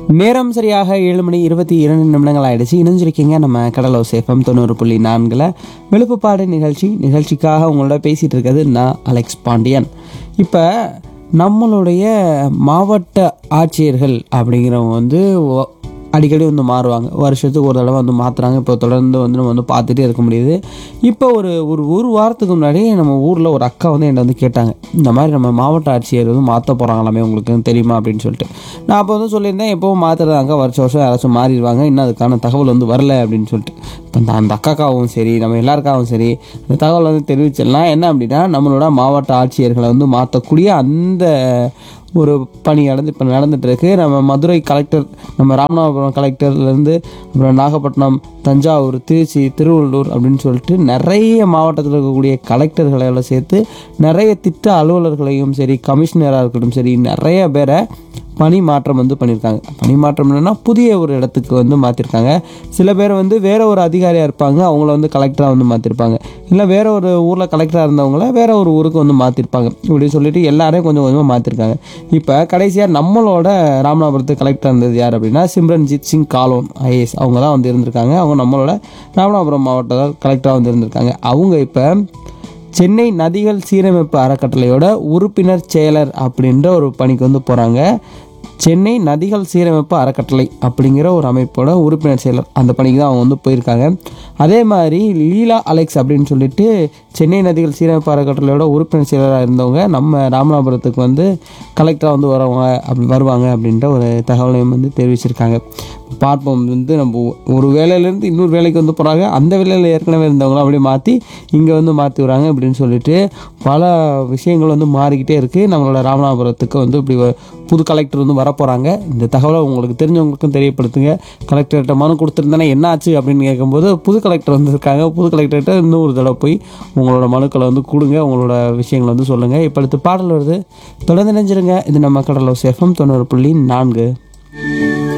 நேரம் சரியாக ஏழு மணி இருபத்தி இரண்டு நிமிடங்கள் ஆயிடுச்சு இணைஞ்சிருக்கீங்க நம்ம கடலோ சேஃபம் தொண்ணூறு புள்ளி நான்கில் வெளுப்புப்பாடு நிகழ்ச்சி நிகழ்ச்சிக்காக உங்களோட பேசிகிட்டு இருக்கிறது நான் அலெக்ஸ் பாண்டியன் இப்போ நம்மளுடைய மாவட்ட ஆட்சியர்கள் அப்படிங்கிறவங்க வந்து ஒ- அடிக்கடி வந்து மாறுவாங்க வருஷத்துக்கு ஒரு தடவை வந்து மாற்றுறாங்க இப்போ தொடர்ந்து வந்து நம்ம வந்து பார்த்துட்டே இருக்க முடியுது இப்போ ஒரு ஒரு ஒரு வாரத்துக்கு முன்னாடி நம்ம ஊரில் ஒரு அக்கா வந்து என்கிட்ட வந்து கேட்டாங்க இந்த மாதிரி நம்ம மாவட்ட ஆட்சியர் வந்து மாற்ற போகிறாங்களாமே உங்களுக்கு தெரியுமா அப்படின்னு சொல்லிட்டு நான் அப்போ வந்து சொல்லியிருந்தேன் எப்போவும் மாற்றுறதாங்க வருஷம் வருஷம் யாராச்சும் மாறிடுவாங்க இன்னும் அதுக்கான தகவல் வந்து வரல அப்படின்னு சொல்லிட்டு இப்போ அந்த அந்த அக்காக்காவும் சரி நம்ம எல்லாருக்காகவும் சரி அந்த தகவல் வந்து தெரிவிச்சிடலாம் என்ன அப்படின்னா நம்மளோட மாவட்ட ஆட்சியர்களை வந்து மாற்றக்கூடிய அந்த ஒரு பணி நடந்து இப்போ நடந்துட்டு இருக்கு நம்ம மதுரை கலெக்டர் நம்ம ராமநாதபுரம் கலெக்டர்லேருந்து அப்புறம் நாகப்பட்டினம் தஞ்சாவூர் திருச்சி திருவள்ளூர் அப்படின்னு சொல்லிட்டு நிறைய மாவட்டத்தில் இருக்கக்கூடிய கலெக்டர்களை எல்லாம் சேர்த்து நிறைய திட்ட அலுவலர்களையும் சரி கமிஷனராக இருக்கட்டும் சரி நிறைய பேரை பணி மாற்றம் வந்து பண்ணியிருக்காங்க பணி மாற்றம் என்னன்னா புதிய ஒரு இடத்துக்கு வந்து மாற்றிருக்காங்க சில பேர் வந்து வேற ஒரு அதிகாரியாக இருப்பாங்க அவங்கள வந்து கலெக்டராக வந்து மாற்றிருப்பாங்க இல்லை வேற ஒரு ஊரில் கலெக்டராக இருந்தவங்கள வேற ஒரு ஊருக்கு வந்து மாற்றிருப்பாங்க இப்படி சொல்லிட்டு எல்லாரையும் கொஞ்சம் கொஞ்சமாக மாற்றிருக்காங்க இப்போ கடைசியாக நம்மளோட ராமநாதபுரத்து கலெக்டர் இருந்தது யார் அப்படின்னா சிம்ரன்ஜித் சிங் காலோன் ஐஏஎஸ் அவங்க தான் வந்து இருந்திருக்காங்க அவங்க நம்மளோட ராமநாதபுரம் மாவட்ட கலெக்டராக வந்து இருந்திருக்காங்க அவங்க இப்போ சென்னை நதிகள் சீரமைப்பு அறக்கட்டளையோட உறுப்பினர் செயலர் அப்படின்ற ஒரு பணிக்கு வந்து போகிறாங்க சென்னை நதிகள் சீரமைப்பு அறக்கட்டளை அப்படிங்கிற ஒரு அமைப்போட உறுப்பினர் செயலர் அந்த பணிக்கு தான் அவங்க வந்து போயிருக்காங்க அதே மாதிரி லீலா அலெக்ஸ் அப்படின்னு சொல்லிட்டு சென்னை நதிகள் சீரமைப்பு அறக்கட்டளையோட உறுப்பினர் செயலராக இருந்தவங்க நம்ம ராமநாதபுரத்துக்கு வந்து கலெக்டராக வந்து வரவங்க அப்படி வருவாங்க அப்படின்ற ஒரு தகவலையும் வந்து தெரிவிச்சிருக்காங்க பார்ப்போம் வந்து நம்ம ஒரு வேலையிலேருந்து இன்னொரு வேலைக்கு வந்து போகிறாங்க அந்த வேலையில் ஏற்கனவே இருந்தவங்களும் அப்படியே மாற்றி இங்கே வந்து மாற்றி வராங்க அப்படின்னு சொல்லிட்டு பல விஷயங்கள் வந்து மாறிக்கிட்டே இருக்குது நம்மளோட ராமநாதபுரத்துக்கு வந்து இப்படி ஒரு புது கலெக்டர் வந்து வரப்போகிறாங்க இந்த தகவலை உங்களுக்கு தெரிஞ்சவங்களுக்கும் தெரியப்படுத்துங்க கலெக்டர்கிட்ட மனு கொடுத்துருந்தேன்னா என்ன ஆச்சு அப்படின்னு கேட்கும்போது புது கலெக்டர் வந்திருக்காங்க புது கலெக்டர்கிட்ட இன்னும் ஒரு தடவை போய் உங்களோட மனுக்களை வந்து கொடுங்க உங்களோட விஷயங்களை வந்து சொல்லுங்கள் இப்போ அடுத்து பாடல் வருது தொடர்ந்து நினைஞ்சிருங்க இது நம்ம கடலோ சேஃபம் தொண்ணூறு புள்ளி நான்கு